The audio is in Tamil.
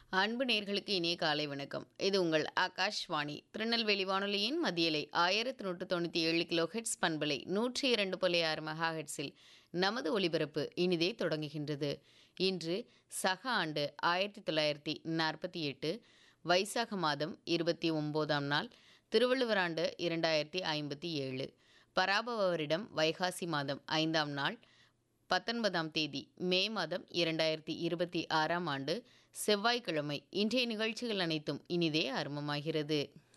அன்பு நேர்களுக்கு இனிய காலை வணக்கம் இது உங்கள் ஆகாஷ்வாணி திருநெல்வேலி வானொலியின் மதியலை ஆயிரத்தி நூற்று தொண்ணூற்றி ஏழு கிலோ ஹெட்ஸ் பண்பலை நூற்றி இரண்டு புள்ளி ஆறு மெகா ஹெட்ஸில் நமது ஒலிபரப்பு இனிதே தொடங்குகின்றது இன்று சக ஆண்டு ஆயிரத்தி தொள்ளாயிரத்தி நாற்பத்தி எட்டு வைசாக மாதம் இருபத்தி ஒம்போதாம் நாள் திருவள்ளுவர் ஆண்டு இரண்டாயிரத்தி ஐம்பத்தி ஏழு பராபவ வருடம் வைகாசி மாதம் ஐந்தாம் நாள் பத்தொன்பதாம் தேதி மே மாதம் இரண்டாயிரத்தி இருபத்தி ஆறாம் ஆண்டு செவ்வாய்க்கிழமை இன்றைய நிகழ்ச்சிகள் அனைத்தும் இனிதே ஆரம்பமாகிறது